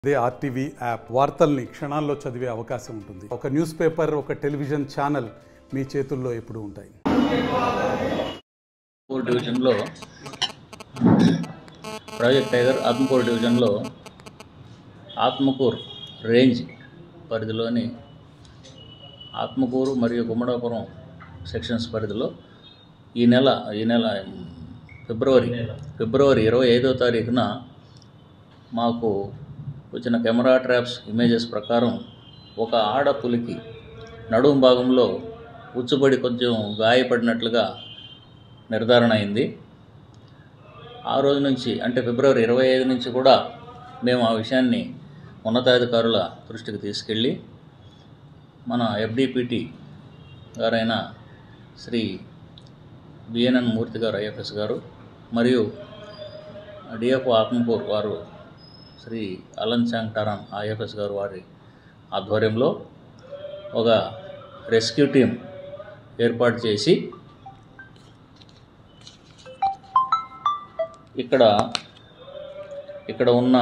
అదే RTV app వార్తల్ని క్షణాల్లో చదివే అవకాశం ఉంటుంది ఒక న్యూస్ పేపర్ ఒక టెలివిజన్ ఛానల్ మీ చేతుల్లో ఎప్పుడూ ఉంటాయి ఆత్మకూరు డివిజన్లో ప్రాజెక్ట్ టైగర్ ఆత్మకూరు డివిజన్లో ఆత్మకూరు రేంజ్ పరిధిలోని ఆత్మకూరు మరియు గుమ్మడాపురం సెక్షన్స్ పరిధిలో ఈ నెల ఈ నెల ఫిబ్రవరి ఫిబ్రవరి ఇరవై ఐదో తారీఖున మాకు వచ్చిన కెమెరా ట్రాప్స్ ఇమేజెస్ ప్రకారం ఒక ఆడపులికి నడుము భాగంలో ఉచ్చుబడి కొంచెం గాయపడినట్లుగా నిర్ధారణ అయింది ఆ రోజు నుంచి అంటే ఫిబ్రవరి ఇరవై ఐదు నుంచి కూడా మేము ఆ విషయాన్ని ఉన్నతాధికారుల దృష్టికి తీసుకెళ్ళి మన ఎఫ్డిపిటి గారైన శ్రీ బిఎన్ఎన్ మూర్తి గారు ఐఎఫ్ఎస్ గారు మరియు డిఎఫ్ఓ ఆత్మకూర్ వారు శ్రీ అలన్ చాంగ్ టరాన్ ఐఎఫ్ఎస్ గారు వారి ఆధ్వర్యంలో ఒక రెస్క్యూ టీం ఏర్పాటు చేసి ఇక్కడ ఇక్కడ ఉన్న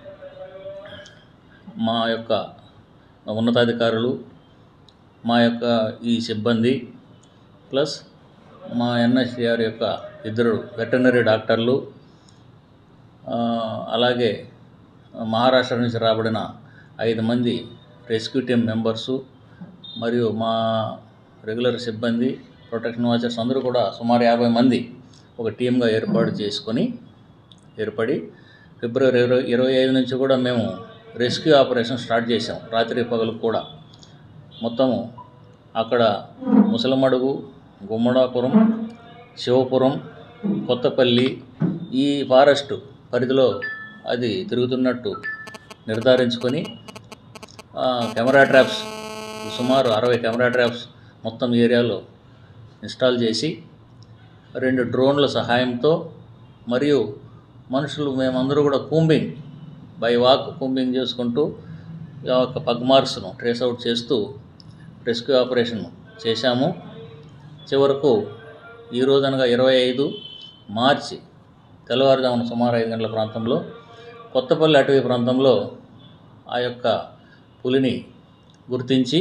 మా యొక్క ఉన్నతాధికారులు మా యొక్క ఈ సిబ్బంది ప్లస్ మా ఎన్ఎస్సిఆర్ యొక్క ఇద్దరు వెటర్నరీ డాక్టర్లు ఆ, అలాగే మహారాష్ట్ర నుంచి రాబడిన ఐదు మంది రెస్క్యూ టీమ్ మెంబర్సు మరియు మా రెగ్యులర్ సిబ్బంది ప్రొటెక్షన్ వాచర్స్ అందరూ కూడా సుమారు యాభై మంది ఒక టీమ్గా ఏర్పాటు చేసుకొని ఏర్పడి ఫిబ్రవరి ఇరవై ఇరవై ఐదు నుంచి కూడా మేము రెస్క్యూ ఆపరేషన్ స్టార్ట్ చేసాం రాత్రి పగలు కూడా మొత్తము అక్కడ ముసలమడుగు గుమ్మడాపురం శివపురం కొత్తపల్లి ఈ ఫారెస్ట్ పరిధిలో అది తిరుగుతున్నట్టు నిర్ధారించుకొని ఆ, కెమెరా ట్రాప్స్ సుమారు అరవై కెమెరా ట్రాప్స్ మొత్తం ఏరియాలో ఇన్స్టాల్ చేసి రెండు డ్రోన్ల సహాయంతో మరియు మనుషులు మేమందరూ కూడా కూంబింగ్ బై వాక్ కూంబింగ్ చేసుకుంటూ ఈ యొక్క పగ్ మార్క్స్ను ట్రేస్ అవుట్ చేస్తూ రెస్క్యూ ఆపరేషన్ చేశాము చివరకు ఈ రోజు అనగా ఇరవై ఐదు మార్చి తెల్లవారుజామున సుమారు ఐదు గంటల ప్రాంతంలో కొత్తపల్లి అటవీ ప్రాంతంలో ఆ యొక్క పులిని గుర్తించి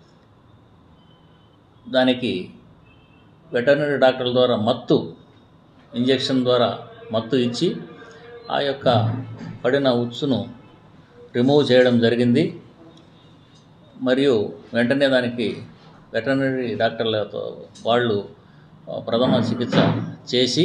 దానికి వెటర్నరీ డాక్టర్ల ద్వారా మత్తు ఇంజెక్షన్ ద్వారా మత్తు ఇచ్చి ఆ యొక్క పడిన ఉచ్చును రిమూవ్ చేయడం జరిగింది మరియు వెంటనే దానికి వెటర్నరీ డాక్టర్లతో వాళ్ళు ఆ, ప్రథమ చికిత్స చేసి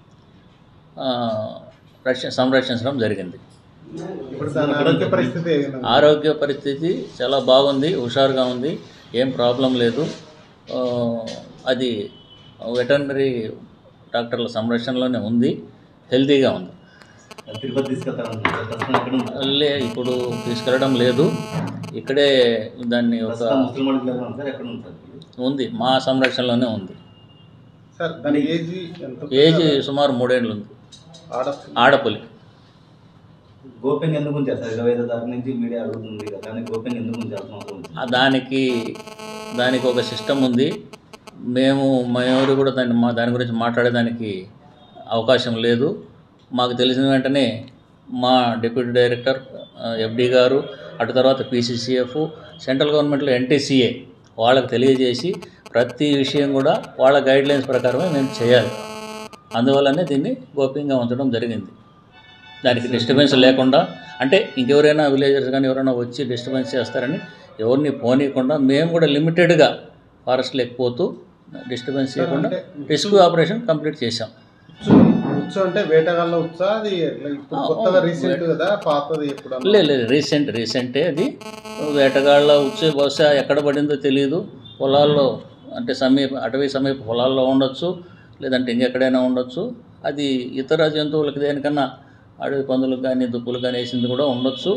ఆ, రక్ష సంరక్షించడం జరిగింది ఇప్పుడు దాని ఆరోగ్య పరిస్థితి ఏ విధంగా ఉంది? ఆరోగ్య పరిస్థితి చాలా బాగుంది హుషారుగా ఉంది ఏం ప్రాబ్లం లేదు ఆ, అది వెటర్నరీ డాక్టర్ల సంరక్షణలోనే ఉంది హెల్తీగా ఉంది తిరుపతి తీసుకెళ్తారనుకుంటా ప్రస్తుతం ఎక్కడ ఉంటారు లే ఇప్పుడు తీసుకెళ్ళడం లేదు ఇక్కడే దాన్ని ఒక ప్రస్తుతం ముస్లిం అడుగులో ఉంటారు ఎక్కడ ఉంటారు ఉంది మా సంరక్షణలోనే ఉంది సార్ దాని ఏజ్ ఎంత ఏజ్ సుమారు మూడేళ్ళు ఉంది ఆడ ఆడపులి గోప్యంగా ఎందుకు ఉంచారు సార్ ఇరవై ఐదో తారీఖు నుంచి మీడియా అడుగుతుంది కదా దాన్ని గోప్యంగా ఎందుకు ఉంచాల్సిన అవసరం వచ్చింది ఆ దానికి దానికి ఒక సిస్టమ్ ఉంది మేము ఎవరు కూడా దాన్ని మా దాని గురించి మాట్లాడేదానికి అవకాశం లేదు మాకు తెలిసిన వెంటనే మా డిప్యూటీ డైరెక్టర్ ఎఫ్డి గారు అటు తర్వాత పీసీసీఎఫ్ సెంట్రల్ గవర్నమెంట్లో ఎన్టీసీఏ వాళ్ళకి తెలియజేసి ప్రతి విషయం కూడా వాళ్ళ గైడ్లైన్స్ ప్రకారమే మేము చేయాలి అందువల్లనే దీన్ని గోప్యంగా ఉంచడం జరిగింది దానికి డిస్టర్బెన్స్ లేకుండా అంటే ఇంకెవరైనా విలేజర్స్ కానీ ఎవరైనా వచ్చి డిస్టర్బెన్స్ చేస్తారని ఎవరిని పోనీయకుండా మేము కూడా లిమిటెడ్గా ఫారెస్ట్ లేకపోతూ డిస్టర్బెన్స్ చేయకుండా రెస్క్యూ ఆపరేషన్ కంప్లీట్ చేశాం ఉచ్చు ఉచ్చు అంటే వేటగాళ్ళ ఉచ్చా అది ఎట్లా? ఇప్పుడు ఆ, కొత్తగా ఆ, రీసెంట్ కదా పాతది ఎప్పుడు లేదు లేదు రీసెంట్ రీసెంటే అది వేటగాళ్ళ వచ్చే బహుశా ఎక్కడ పడిందో తెలియదు పొలాల్లో అంటే సమీప అటవీ సమీప పొలాల్లో ఉండొచ్చు లేదంటే ఇంకెక్కడైనా ఉండొచ్చు అది ఇతర జంతువులకి దేనికన్నా అడవి పందులకు కానీ దుప్పులు కానీ వేసింది కూడా ఉండొచ్చు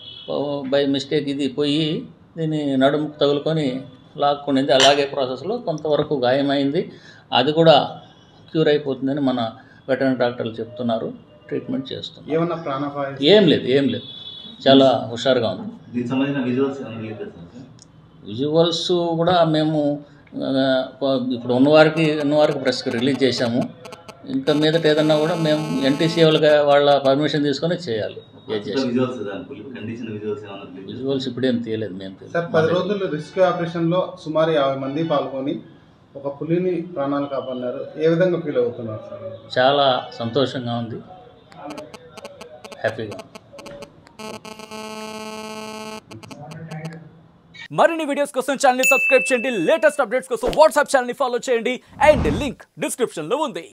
బై మిస్టేక్ ఇది పోయి దీన్ని నడుముకు తగులుకొని లాక్కునింది అలాగే ప్రాసెస్లో కొంతవరకు గాయమైంది అది కూడా క్యూర్ అయిపోతుందని మన వెటర్నరీ డాక్టర్లు చెప్తున్నారు ట్రీట్మెంట్ చేస్తున్నారు ఏమన్నా ప్రాణాపాయం ఏం లేదు ఏం లేదు చాలా హుషారుగా ఉంది దీనికి సంబంధించిన విజువల్స్ ఏమైనా రిలీజ్ చేస్తారు సార్ విజువల్స్ కూడా మేము ఆ, ఇప్పుడు ఉన్నవారికి ఉన్నవారికి ప్రెస్కి రిలీజ్ చేశాము ఇంకా మీదట ఏదన్నా కూడా మేము ఎన్టీసీ వాళ్ళకి వాళ్ళ పర్మిషన్ తీసుకొని చేయాలి చేసి విజువల్స్ దాని పులి కండిషన్ విజువల్స్ ఏమన్నా release చేశారా? విజువల్స్ ఇప్పుడేం తీయలేదు మేము సార్ పది రోజులు రిస్క్ ఆపరేషన్ లో సుమారు యాభై మంది పాల్గొని ఒక పులిని ప్రాణాలు కాపాడినారు ఏ విధంగా ఫీల్ అవుతున్నారు సార్ చాలా సంతోషంగా ఉంది హ్యాపీగా ఉంది. మరిన్ని వీడియోస్ కోసం ఛానల్ సబ్స్క్రైబ్ చేయండి లేటెస్ట్ అప్డేట్స్ కోసం వాట్సాప్ ఛానల్ ఫాలో చేయండి అండ్ లింక్ డిస్క్రిప్షన్ లో ఉంది